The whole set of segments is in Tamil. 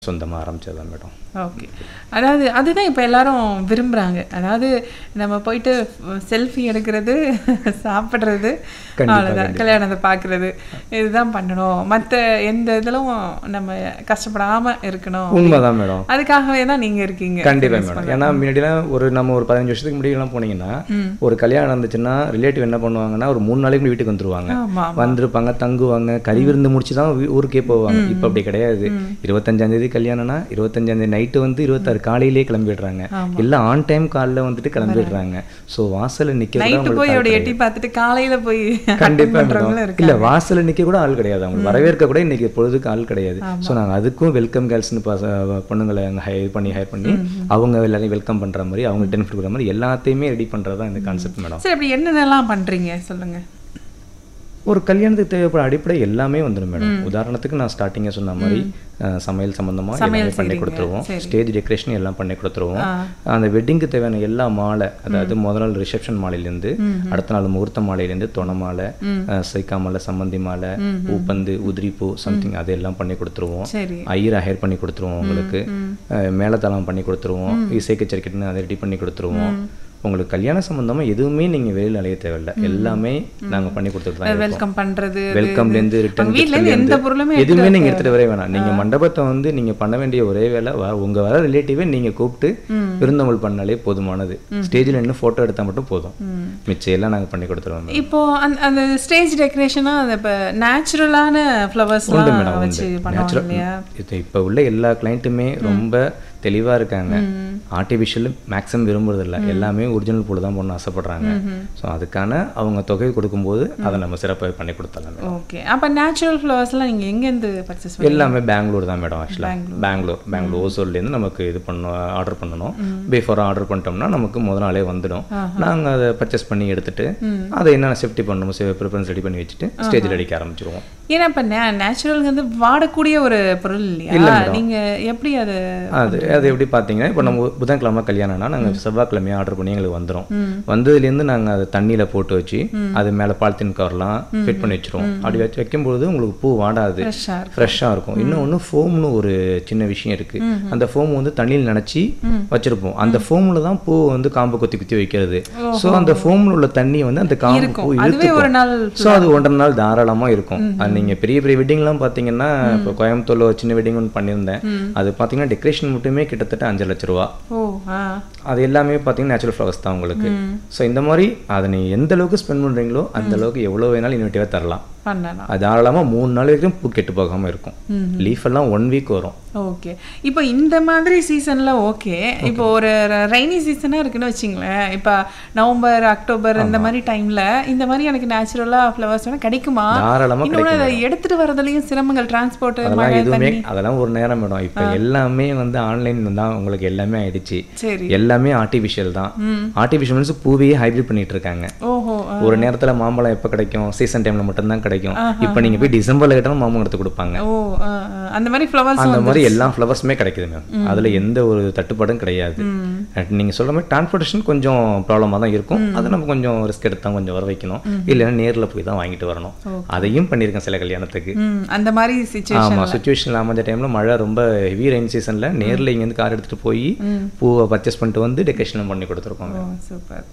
சொந்தமாக ஆரம்பிச்சது தான் மேடம் ஓகே அதாவது அதுதான் இப்போ எல்லாரும் விரும்புகிறாங்க அதாவது நம்ம போயிட்டு செல்ஃபி எடுக்கிறது சாப்பிட்றது கண்டிப்பா, அவ்வளோதான் கல்யாணத்தை பார்க்குறது இதுதான் பண்ணணும் மற்ற எந்த இதிலும் நம்ம கஷ்டப்படாமல் இருக்கணும் உண்மைதான் மேடம் அதுக்காகவே தான் நீங்கள் இருக்கீங்க கண்டிப்பா மேடம் ஏன்னா முன்னாடிலாம் ஒரு நம்ம ஒரு பதினஞ்சு வருஷத்துக்கு முன்னாடிலாம் போனீங்கன்னா ஒரு கல்யாணம் இருந்துச்சுன்னா ரிலேட்டிவ் என்ன பண்ணுவாங்கன்னா ஒரு மூணு நாளைக்கு முன்னாடி வீட்டுக்கு வந்துருவாங்க ஆமாம் வந்திருப்பாங்க தங்குவாங்க கறி விருந்து முடிச்சு தான் வீ- ஊருக்கே போவாங்க இப்போ அப்படி கிடையாது இருபத்தஞ்சாம் தேதி கல்யாணம்னா இருபத்தஞ்சாம் தேதி நைட்டு வந்து இருபத்தாறு காலையிலேயே கிளம்பிடுறாங்க எல்லாம் ஆன் டைம் காலைல வந்துட்டு கிளம்பிடுறாங்க ஸோ வாசல்ல நிக்க கூட நைட்டு அவங்களுக்கு போய் ஆள் அப்படி கிடையாது. எட்டி பார்த்துட்டு காலையில் போய் கண்டிப்பா பண்றவங்களும் மேடம் இருக்கு இல்ல வாசல்ல நிக்க கூட ஆள் கிடையாது அவங்க வரவேற்க கூட இன்னைக்கு பொழுதுக்கு ஆள் கிடையாது ஸோ நாங்க அதுக்கும் வெல்கம் கேர்ள்ஸ்னு பொண்ணுங்களை அங்க ஹையர் பண்ணி ஹையர் பண்ணி அவங்க எல்லாரையும் வெல்கம் பண்ற மாதிரி அவங்க டென்ட் கொடுக்குற மாதிரி எல்லாத்தையுமே ரெடி பண்றது தான் இந்த கான்செப்ட் மேடம் சரி அப்படி என்னென்னலாம் பண்ணுறீங்க சொல்லுங்க ஒரு கல்யாணத்துக்கு தேவைப்பட அடிப்படை எல்லாமே வந்துடும் மேடம் உதாரணத்துக்கு நான் ஸ்டார்டிங்கே சொன்ன மாதிரி அஹ், சமையல் சம்பந்தமா எல்லாமே பண்ணி செய்றீங்க. கொடுத்துருவோம் சரி. ஸ்டேஜ் டெக்கரேஷன் எல்லாம் பண்ணி கொடுத்துருவோம் அந்த வெட்டிங்க்கு தேவையான எல்லா மாலை அதாவது முதல் நாள் ரிசப்ஷன் மாலையிலேருந்து அடுத்த நாள் முகூர்த்த மாலையிலேருந்து தொண மாலை அஹ், சைக்கா மாலை சம்மந்தி மாலை பூப்பந்து உதிரிப்பூ சம்திங் அதெல்லாம் பண்ணி கொடுத்துருவோம் சரி ஐயரை ஹையர் பண்ணி கொடுத்துருவோம் உங்களுக்கு அஹ், மேளதாளம் பண்ணி கொடுத்துருவோம் இசை கச்சேரிக்கிட்டு அதை ரெடி பண்ணி கொடுத்துருவோம் உங்களுக்கு கல்யாண சம்பந்தமா எதுவுமே நீங்க வெளியில அலைய தேவையில்ல எல்லாமே நாங்க பண்ணி கொடுத்துட்டு தான் இருக்கோம். வெல்கம் பண்ணுறது வெல்கம்ல இருந்து ரிட்டர்ன் அவங்க வீட்ல இருந்து எந்த பொருளுமே எதுவுமே நீங்க எடுத்துட்டு வரவே வேணாம் நீங்க மண்டபத்தை வந்து நீங்க பண்ண வேண்டிய ஒரே வேலை வ- உங்க வர ரிலேட்டிவே நீங்க கூப்பிட்டு விருந்தமல் பண்ணாலே போதுமானது ஸ்டேஜ்ல நின்று போட்டோ எடுத்தா மட்டும் போதும் மிச்சம் எல்லாம் நாங்க பண்ணி கொடுத்துருவோம் இப்போ அந்த அந்த ஸ்டேஜ் டெக்கரேஷனா அது இப்போ நேச்சுரலான உண்டு ஃப்ளவர்ஸ்லாம் மேடம் வச்சு உண்டு பண்ணுவாங்க நேச்சுரல் இல்லையா இது இப்போ உள்ள எல்லா கிளைண்ட்டுமே ரொம்ப தெளிவா இருக்காங்க ஆர்டிஃபிஷியல் மேக்ஸிமம் விரும்புறது இல்ல எல்லாமே ஒரிஜினல் பூல தான் பண்ண ஆசைப்படுறாங்க ஸோ அதுக்கான அவங்க தொகை கொடுக்கும்போது அதை நம்ம சிறப்பாக பண்ணி கொடுத்துடலாம் ஓகே அப்போ நேச்சுரல் ஃப்ளவர்ஸ்லாம் நீங்கள் எங்கேருந்து பர்ச்சேஸ் பண்ணி எல்லாமே பெங்களூர் தான் மேடம் ஆக்சுவலாக பெங்களூர் பெங்களூர் ஓசூர்லேருந்து நமக்கு இது பண்ணணும் ஆர்டர் பண்ணணும் பிஃபோர் ஆர்டர் பண்ணிட்டோம்னா நமக்கு முத நாளே வந்துடும் நாங்கள் அதை பர்ச்சேஸ் பண்ணி எடுத்துட்டு அதை என்னென்ன சேஃப்டி பண்ணணுமோ சேஃப் ப்ரிஃபரன்ஸ் ரெடி பண்ணி வச்சுட்டு ஸ்டேஜில் அடிக்க ஆரம்பிச்சிருவோம் ஏன்னா இப்போ நே நேச்சுரல் வந்து வாடக்கூடிய ஒரு பொருள் இல்லையா நீங்கள் எப்படி அது அது அது எப்படி பார்த்தீங்கன்னா இப்போ நம்ம புதன்கிழமை கல்யாணம்னா நாங்கள் செவ்வாய்க்கிழமையே ஆர்டர் பண்ணி எங்களுக்கு வந்துடும் வந்ததுலேருந்து நாங்கள் அதை தண்ணியில் போட்டு வச்சு அது மேலே பாலித்தீன் கவர்லாம் ஃபிட் பண்ணி வச்சிருவோம் அப்படி வச்சு வைக்கும்பொழுது உங்களுக்கு பூ வாடாது ஃப்ரெஷ்ஷாக இருக்கும் ஃப்ரெஷ்ஷாக இருக்கும் இன்னொன்று ஃபோம்னு ஒரு சின்ன விஷயம் இருக்கு அந்த ஃபோம் வந்து தண்ணியில் நினச்சி வச்சிருப்போம் அந்த ஃபோமில் தான் பூ வந்து காம்பு கொத்தி குத்தி வைக்கிறது ஸோ அந்த ஃபோமில் உள்ள தண்ணி வந்து அந்த காம்பு பூ இருக்கும் அதுவே ஒரு நாள் ஸோ அது ஒன்றரை நாள் தாராளமாக இருக்கும் அது நீங்கள் பெரிய பெரிய வெட்டிங்லாம் பார்த்தீங்கன்னா இப்போ கோயம்புத்தூர்ல ஒரு சின்ன வெட்டிங் ஒன்று பண்ணியிருந்தேன் அது பார்த்தீங்கன்னா டெக்கரேஷன் மட்டுமே கிட்டத்தட்ட அஞ்சு லட்ச ரூபா ஓ ஆ அது எல்லாமே பார்த்தீங்கன்னா நேச்சுரல் ஃப்ளவர்ஸ் தான் உங்களுக்கு ஸோ இந்த மாதிரி அதை நீங்கள் எந்த அளவுக்கு ஸ்பெண்ட் பண்ணுறீங்களோ அந்த அளவுக்கு எவ்வளோ வேணாலும் இன்வெட்டிவாக தரலாம் பண்ணலாம் அது தாராளமாக மூணு நாள் வரைக்கும் பூ கெட்டு போகாமல் இருக்கும் லீஃப் எல்லாம் ஒன் வீக் வரும் ஓகே இப்போ இந்த மாதிரி சீசன்ல ஓகே இப்போ ஒரு ரைனி சீசனாக இருக்குன்னு வச்சுங்களேன் இப்போ நவம்பர் அக்டோபர் இந்த மாதிரி டைம்ல இந்த மாதிரி எனக்கு நேச்சுரலாக ஃப்ளவர்ஸ் வேணால் கிடைக்குமா தாராளமாக இன்னொன்று அதை எடுத்துட்டு வரதுலயும் சிரமங்கள் டிரான்ஸ்போர்ட் அதெல்லாம் மழை எதுவுமே தண்ணி அதெல்லாம் ஒரு நேரம் மேடம் இப்போ எல்லாமே வந்து ஆன்லைன் தான் உங்களுக்கு எல்லாமே ஆயிடுச்சு சரி எல்லாமே ஆர்டிஃபிஷியல் தான் ஆர்டிஃபிஷியல் மீன்ஸ் பூவையே ஹைப்ரிட் பண்ணிட்டு இருக்காங்க ஓஹோ ஆ. ஒரு நேரத்துல மாம்பழம் எப்போ கிடைக்கும் சீசன் டைம்ல மட்டும்தான் கிடைக்கும் இப்போ நீங்க போய் டிசம்பர்ல கேட்டாலும் மாம்பழம் எடுத்து கொடுப்பாங்க ஓ ஆ, ஆ. அந்த மாதிரி ஃப்ளவர்ஸ் அந்த மாதிரி எல்லா ஃப்ளவர்ஸுமே கிடைக்குது மேம் அதுல எந்த ஒரு தட்டுப்பாடும் கிடையாது நீங்க சொல்ற மாதிரி டிரான்ஸ்போர்ட்டேஷன் கொஞ்சம் ப்ராப்ளமா தான் இருக்கும் அதை நம்ம கொஞ்சம் ரிஸ்க் எடுத்து தான் கொஞ்சம் வர வைக்கணும் இல்லைன்னா நேர்ல போய் தான் வாங்கிட்டு வரணும் அதையும் பண்ணியிருக்கேன் சில கல்யாணத்துக்கு ம் அந்த மாதிரி சுச்சுவேஷன் ஆமா சுச்சுவேஷன் அமைஞ்ச டைம்ல மழை ரொம்ப ஹெவி ரெயின் சீசன்ல நேர்ல இங்க இருந்து கார் எடுத்துட்டு போய் பூவை பர்ச்சேஸ் பண்ணிட்டு வந்து டெக்கரேஷன் பண்ணி கொடுத்துருக்கோம் ஓ சூப்பர்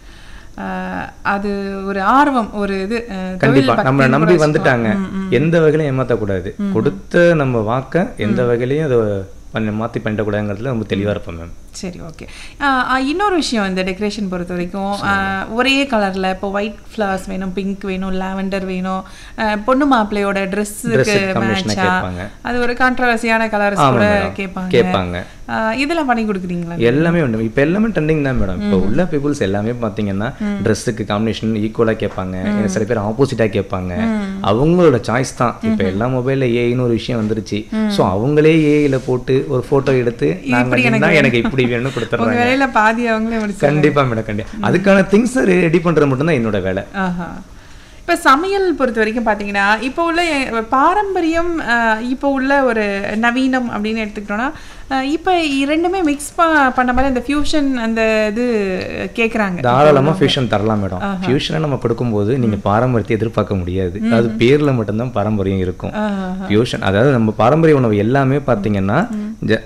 அது ஒரு ஆர்வம் ஒரு இது அஹ், கண்டிப்பா தொழில் நம்மளை பக்தின்னு நம்பி கூட வந்துட்டாங்க எந்த வகையிலும் ஏமாத்தக்கூடாது கொடுத்த நம்ம வாக்க எந்த வகையிலையும் அதை பண்ண மாற்றி பண்ணிடக்கூடாதுங்கிறதுல ரொம்ப தெளிவா இருப்போம் மேம் சரி ஓகே இன்னொரு விஷயம் இந்த டெக்கரேஷன் பொறுத்த வரைக்கும் ஆஹ், ஒரே கலரில் இப்போ ஒயிட் ஃப்ளவர்ஸ் வேணும் பிங்க் வேணும் லாவெண்டர் வேணும் ஆஹ், பொண்ணு மாப்பிள்ளையோட ட்ரெஸ்ஸுக்கு Dress combination-ஆ மேட்சா கேட்பாங்க. அது ஒரு கான்ட்ரவர்சியான கலர்ஸ் ஆமா கூட மேடம் கேட்பாங்க கேட்பாங்க ஆஹ், இதெல்லாம் பண்ணி கொடுக்குறீங்களா எல்லாமே உண்டு இப்போ எல்லாமே ட்ரெண்டிங் தான் மேடம் இப்போ உள்ள பீப்புள்ஸ் எல்லாமே பார்த்தீங்கன்னா ட்ரெஸ்ஸுக்கு காம்பினேஷன் ஈக்குவலாக கேட்பாங்க எனக்கு சில பேர் ஆப்போசிட்டாக கேட்பாங்க அவங்களோட சாய்ஸ் தான் இப்போ எல்லா மொபைலில் ஏஐன்னு ஒரு விஷயம் வந்துருச்சு ஸோ அவங்களே ஏஐல போட்டு ஒரு ஃபோட்டோ எடுத்து நாங்கள் தான் எனக்கு இப்படி வேணும்னு உங்க கொடுத்துட்றாங்க வேலையில பாதி அவங்களே முடிச்சு கண்டிப்பா மேடம் கண்டிப்பா அதுக்கான திங்ஸ் ரெடி பண்றது மட்டும்தான் என்னோட வேலை ஆஹா இப்போ சமையல் பொறுத்த வரைக்கும் பார்த்தீங்கன்னா இப்போ உள்ள எ- பாரம்பரியம் அஹ், இப்போ உள்ள ஒரு நவீனம் அப்படின்னு எடுத்துக்கிட்டோம்னா அஹ், இப்போ ரெண்டுமே மிக்ஸ் பண்ண மாதிரி அந்த ஃபியூஷன் அந்த இது கேட்குறாங்க தாராளமா ஃபியூஷன் தரலாம் மேடம் ஃபியூஷனை நம்ம கொடுக்கும்போது நீங்க பாரம்பரியத்தை எதிர்பார்க்க முடியாது அது பேர்ல மட்டும்தான் பாரம்பரியம் இருக்கும் ஃபியூஷன் அதாவது நம்ம பாரம்பரிய உணவு எல்லாமே பாத்தீங்கன்னா ஜ-